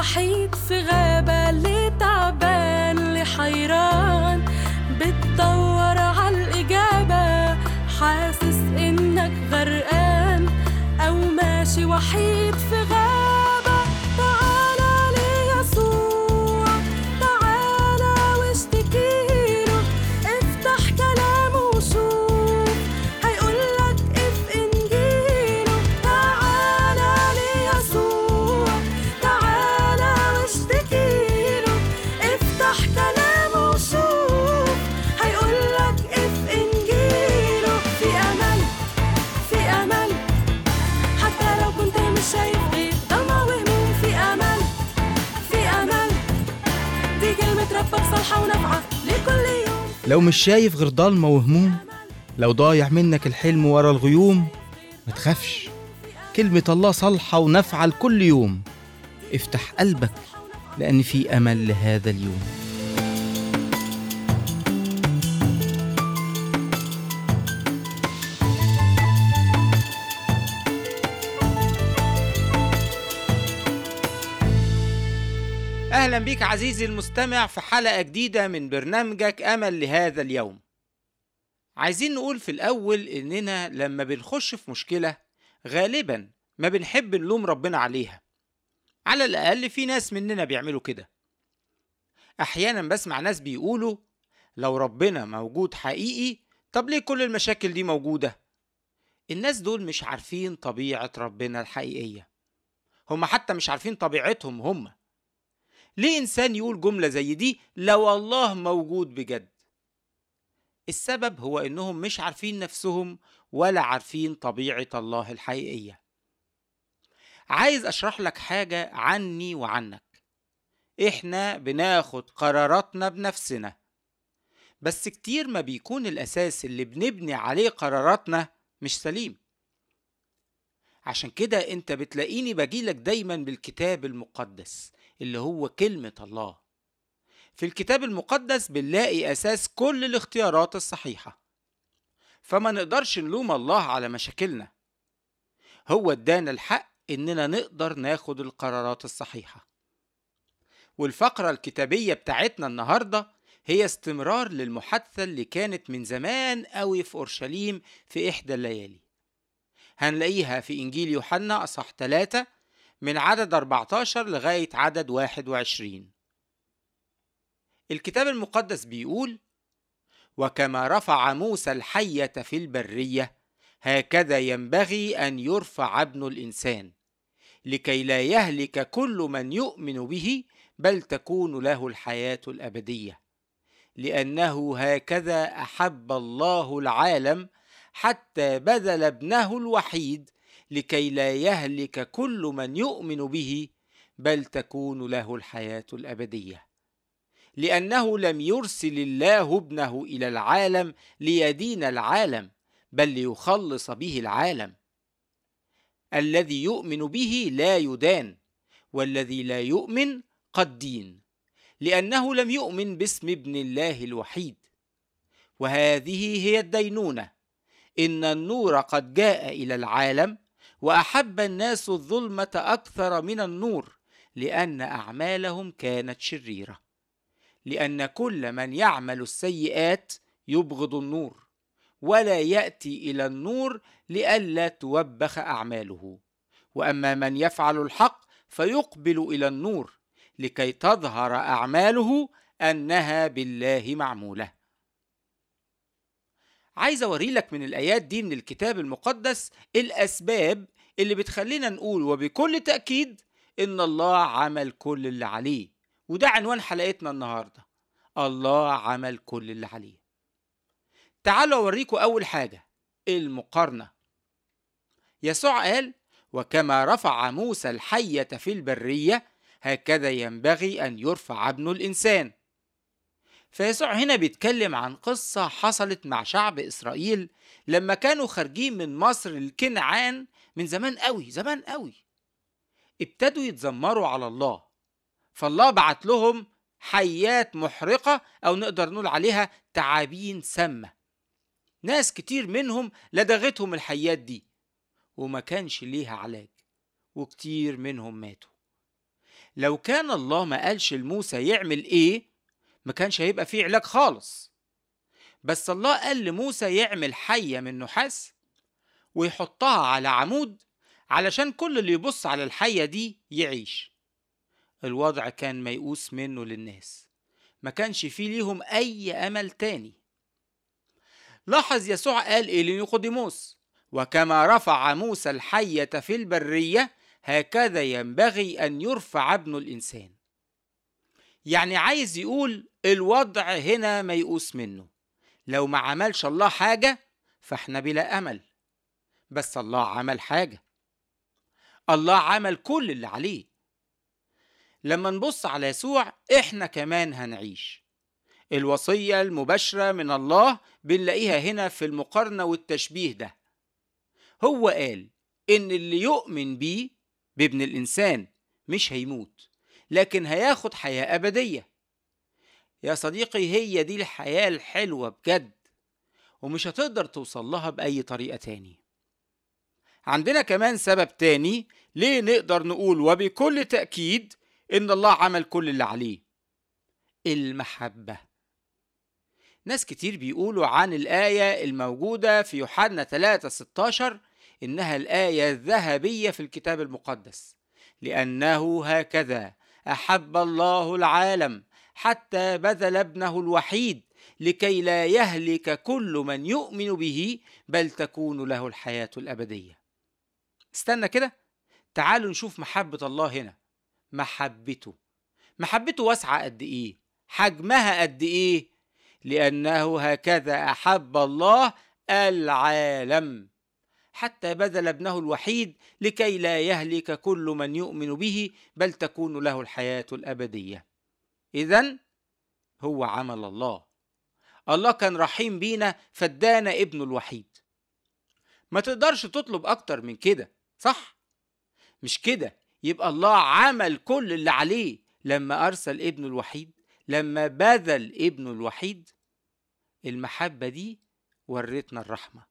وحيد في غابة اللي تعبان اللي حيران بتدور عالإجابة حاسس إنك غرقان أو ماشي وحيد في غابة تعالى ليسوع تعالى واشتكيله افتح كلامه وشوف هيقولك اف انجيله تعالى ليسوع تعالى واشتكيله افتح كلامه وشوف هيقولك اف انجيله في امل في امل حتى لو كنت مش شايف غير ضلمة وهموم في امل في امل دي كلمة ربك صالحة ونافعة لكل يوم لو مش شايف غير ضلمة وهموم لو ضايع منك الحلم ورا الغيوم ما تخافش كلمة الله صالحة ونافعة لكل يوم افتح قلبك لأن في أمل لهذا اليوم أهلا بيك عزيزي المستمع في حلقة جديدة من برنامجك أمل لهذا اليوم عايزين نقول في الأول إننا لما بنخش في مشكلة غالبا ما بنحب نلوم ربنا عليها على الأقل في ناس مننا بيعملوا كده أحيانا بسمع ناس بيقولوا لو ربنا موجود حقيقي طب ليه كل المشاكل دي موجودة؟ الناس دول مش عارفين طبيعة ربنا الحقيقية هم حتى مش عارفين طبيعتهم هم ليه إنسان يقول جملة زي دي لو الله موجود بجد؟ السبب هو إنهم مش عارفين نفسهم ولا عارفين طبيعة الله الحقيقية. عايز أشرح لك حاجة عني وعنك. إحنا بناخد قراراتنا بنفسنا. بس كتير ما بيكون الأساس اللي بنبني عليه قراراتنا مش سليم. عشان كده أنت بتلاقيني بجيلك دايما بالكتاب المقدس اللي هو كلمة الله. في الكتاب المقدس بنلاقي أساس كل الاختيارات الصحيحة. فما نقدرش نلوم الله على مشاكلنا. هو ادانا الحق إننا نقدر ناخد القرارات الصحيحة. والفقرة الكتابية بتاعتنا النهاردة هي استمرار للمحادثة اللي كانت من زمان قوي في أورشليم في إحدى الليالي. هنلاقيها في إنجيل يوحنا أصح 3 من عدد 14 لغاية عدد 21 الكتاب المقدس بيقول وكما رفع موسى الحية في البرية هكذا ينبغي أن يرفع ابن الإنسان لكي لا يهلك كل من يؤمن به بل تكون له الحياة الأبدية لأنه هكذا أحب الله العالم حتى بذل ابنه الوحيد لكي لا يهلك كل من يؤمن به بل تكون له الحياه الابديه لانه لم يرسل الله ابنه الى العالم ليدين العالم بل ليخلص به العالم الذي يؤمن به لا يدان والذي لا يؤمن قد دين لانه لم يؤمن باسم ابن الله الوحيد وهذه هي الدينونه ان النور قد جاء الى العالم واحب الناس الظلمه اكثر من النور لان اعمالهم كانت شريره لان كل من يعمل السيئات يبغض النور ولا ياتي الى النور لئلا توبخ اعماله واما من يفعل الحق فيقبل الى النور لكي تظهر اعماله انها بالله معموله عايز اوري لك من الايات دي من الكتاب المقدس الاسباب اللي بتخلينا نقول وبكل تاكيد ان الله عمل كل اللي عليه وده عنوان حلقتنا النهارده الله عمل كل اللي عليه تعالوا اوريكم اول حاجه المقارنه يسوع قال وكما رفع موسى الحيه في البريه هكذا ينبغي ان يرفع ابن الانسان فيسوع هنا بيتكلم عن قصة حصلت مع شعب إسرائيل لما كانوا خارجين من مصر لكنعان من زمان قوي زمان قوي ابتدوا يتذمروا على الله فالله بعت لهم حيات محرقة أو نقدر نقول عليها تعابين سامة ناس كتير منهم لدغتهم الحيات دي وما كانش ليها علاج وكتير منهم ماتوا لو كان الله ما قالش لموسى يعمل ايه ما كانش هيبقى فيه علاج خالص بس الله قال لموسى يعمل حية من نحاس ويحطها على عمود علشان كل اللي يبص على الحية دي يعيش الوضع كان ميؤوس منه للناس ما كانش فيه ليهم أي أمل تاني لاحظ يسوع قال إيه لنيقوديموس وكما رفع موسى الحية في البرية هكذا ينبغي أن يرفع ابن الإنسان يعني عايز يقول الوضع هنا ميؤوس منه لو ما عملش الله حاجة فاحنا بلا أمل بس الله عمل حاجة الله عمل كل اللي عليه لما نبص على يسوع احنا كمان هنعيش الوصية المباشرة من الله بنلاقيها هنا في المقارنة والتشبيه ده هو قال إن اللي يؤمن بيه بابن الإنسان مش هيموت لكن هياخد حياة أبدية يا صديقي هي دي الحياة الحلوة بجد ومش هتقدر توصل لها بأي طريقة تاني عندنا كمان سبب تاني ليه نقدر نقول وبكل تأكيد إن الله عمل كل اللي عليه المحبة ناس كتير بيقولوا عن الآية الموجودة في يوحنا 3 16 إنها الآية الذهبية في الكتاب المقدس لأنه هكذا أحب الله العالم حتى بذل ابنه الوحيد لكي لا يهلك كل من يؤمن به بل تكون له الحياة الأبدية استنى كده تعالوا نشوف محبة الله هنا محبته محبته واسعة قد إيه حجمها قد إيه لأنه هكذا أحب الله العالم حتى بذل ابنه الوحيد لكي لا يهلك كل من يؤمن به بل تكون له الحياة الأبدية إذا هو عمل الله الله كان رحيم بينا فادانا ابنه الوحيد ما تقدرش تطلب أكتر من كده صح؟ مش كده يبقى الله عمل كل اللي عليه لما أرسل ابنه الوحيد لما بذل ابنه الوحيد المحبة دي ورتنا الرحمة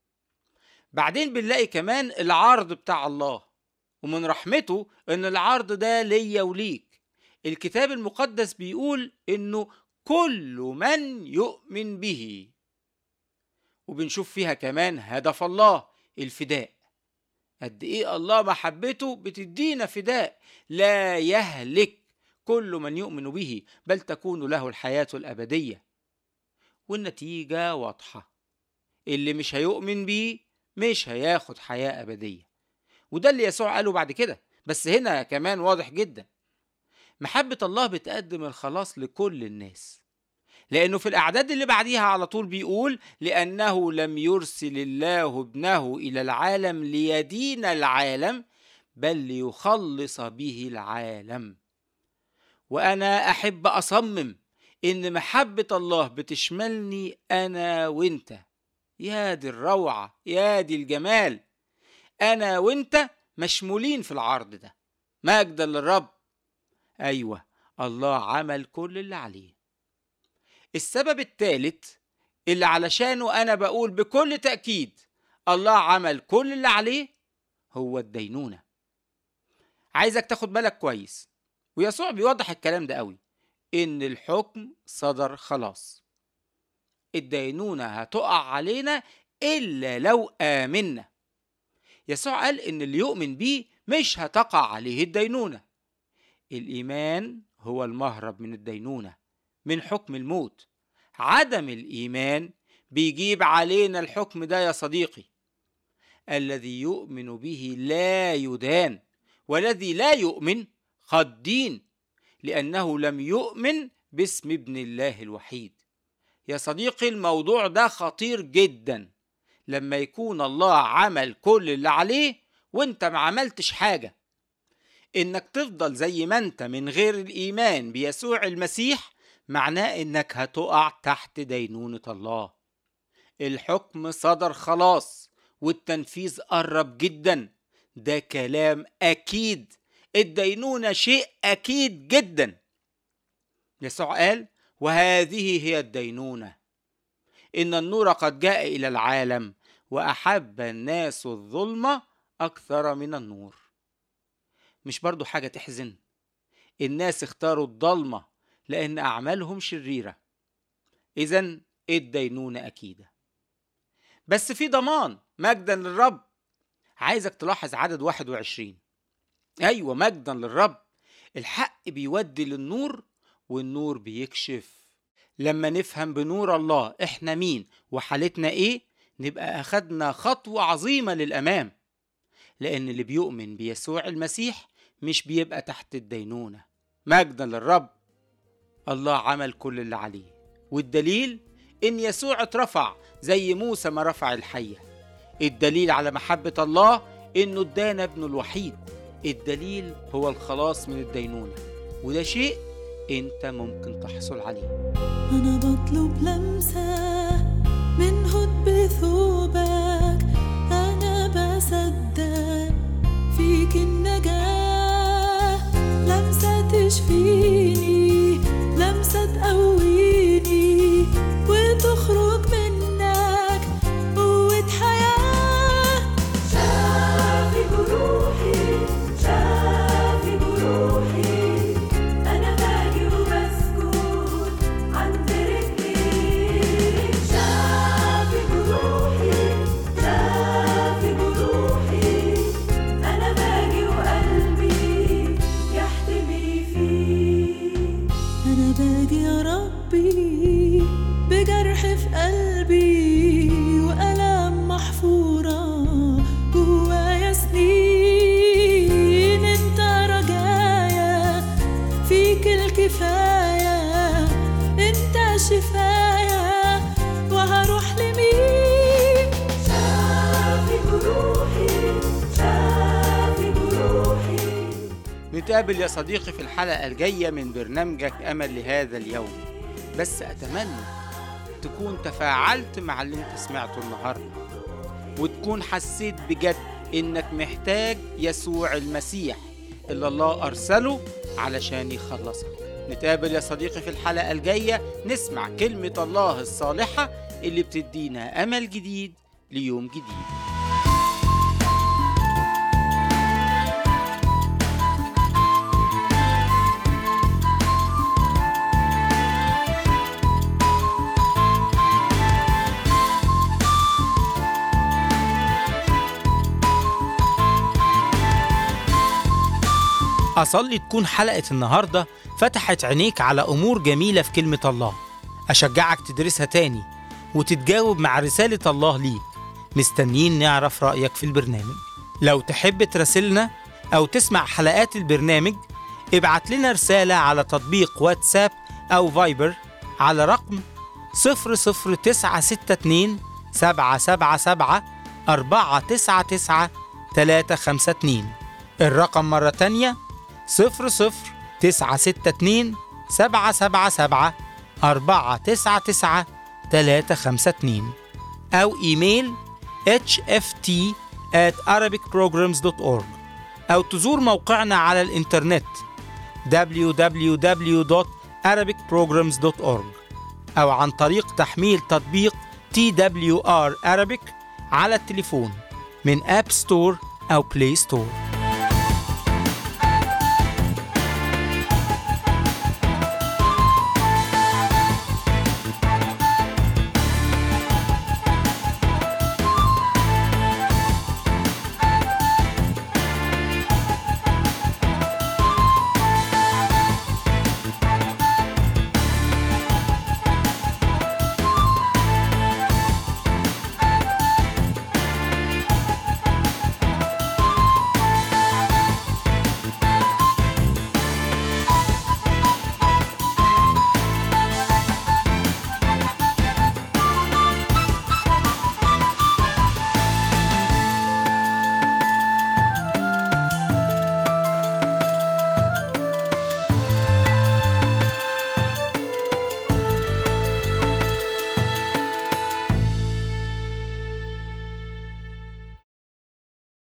بعدين بنلاقي كمان العرض بتاع الله ومن رحمته ان العرض ده ليا وليك الكتاب المقدس بيقول انه كل من يؤمن به وبنشوف فيها كمان هدف الله الفداء قد ايه الله محبته بتدينا فداء لا يهلك كل من يؤمن به بل تكون له الحياة الأبدية والنتيجة واضحة اللي مش هيؤمن بيه مش هياخد حياة أبدية وده اللي يسوع قاله بعد كده بس هنا كمان واضح جدا محبة الله بتقدم الخلاص لكل الناس لأنه في الأعداد اللي بعديها على طول بيقول لأنه لم يرسل الله ابنه إلى العالم ليدين العالم بل ليخلص به العالم وأنا أحب أصمم إن محبة الله بتشملني أنا وإنت يا دي الروعة يا دي الجمال أنا وإنت مشمولين في العرض ده مجدا للرب أيوة الله عمل كل اللي عليه السبب الثالث اللي علشانه أنا بقول بكل تأكيد الله عمل كل اللي عليه هو الدينونة عايزك تاخد بالك كويس ويسوع بيوضح الكلام ده قوي إن الحكم صدر خلاص الدينونة هتقع علينا إلا لو آمنا يسوع قال إن اللي يؤمن بيه مش هتقع عليه الدينونة الإيمان هو المهرب من الدينونة من حكم الموت عدم الإيمان بيجيب علينا الحكم ده يا صديقي الذي يؤمن به لا يدان والذي لا يؤمن قد دين لأنه لم يؤمن باسم ابن الله الوحيد يا صديقي الموضوع ده خطير جدا لما يكون الله عمل كل اللي عليه وانت ما عملتش حاجة انك تفضل زي ما انت من غير الايمان بيسوع المسيح معناه انك هتقع تحت دينونة الله الحكم صدر خلاص والتنفيذ قرب جدا ده كلام اكيد الدينونة شيء اكيد جدا يسوع قال وهذه هي الدينونة إن النور قد جاء إلى العالم وأحب الناس الظلمة أكثر من النور مش برضو حاجة تحزن الناس اختاروا الضلمة لأن أعمالهم شريرة إذا الدينونة أكيدة بس في ضمان مجدا للرب عايزك تلاحظ عدد 21 أيوة مجدا للرب الحق بيودي للنور والنور بيكشف لما نفهم بنور الله احنا مين وحالتنا ايه نبقى اخدنا خطوة عظيمة للأمام لأن اللي بيؤمن بيسوع المسيح مش بيبقى تحت الدينونة مجدا للرب الله عمل كل اللي عليه والدليل إن يسوع اترفع زي موسى ما رفع الحية الدليل على محبة الله إنه ادانا ابنه الوحيد الدليل هو الخلاص من الدينونة وده شيء انت ممكن تحصل عليه أنا بطلب لمسة من هد ثوبك أنا بصدق فيك النجاة لمسة تشفيني لمسة تقويني وتخرج منك قوة حياة شافي جروحي شافي جروحي أنا باجي وبسكت عند رجليك شافي جروحي شافي جروحي أنا باجي وقلبي يحتمي فيك أنا باجي يا ربي بجرح في قلبي وألم محفورة جوايا سنين انت رجايا فيك الكفاية انت شفايا وهروح لمين شافي جروحي شافي جروحي نتقابل يا صديقي في الحلقة الجاية من برنامجك أمل لهذا اليوم بس أتمنى تكون تفاعلت مع اللي انت سمعته النهاردة وتكون حسيت بجد إنك محتاج يسوع المسيح اللي الله أرسله علشان يخلصك نتقابل يا صديقي في الحلقة الجاية نسمع كلمة الله الصالحة اللي بتدينا أمل جديد ليوم جديد أصلي تكون حلقة النهاردة فتحت عينيك على أمور جميلة في كلمة الله أشجعك تدرسها تاني وتتجاوب مع رسالة الله ليك مستنيين نعرف رأيك في البرنامج لو تحب تراسلنا أو تسمع حلقات البرنامج ابعت لنا رسالة على تطبيق واتساب أو فايبر على رقم 00962 777 499 352 الرقم مرة تانية صفر صفر تسعة ستة اتنين سبعة سبعة سبعة أربعة تسعة تسعة تلاتة خمسة اتنين أو إيميل hft at arabicprograms.org أو تزور موقعنا على الإنترنت www.arabicprograms.org أو عن طريق تحميل تطبيق TWR Arabic على التليفون من أب ستور أو بلاي ستور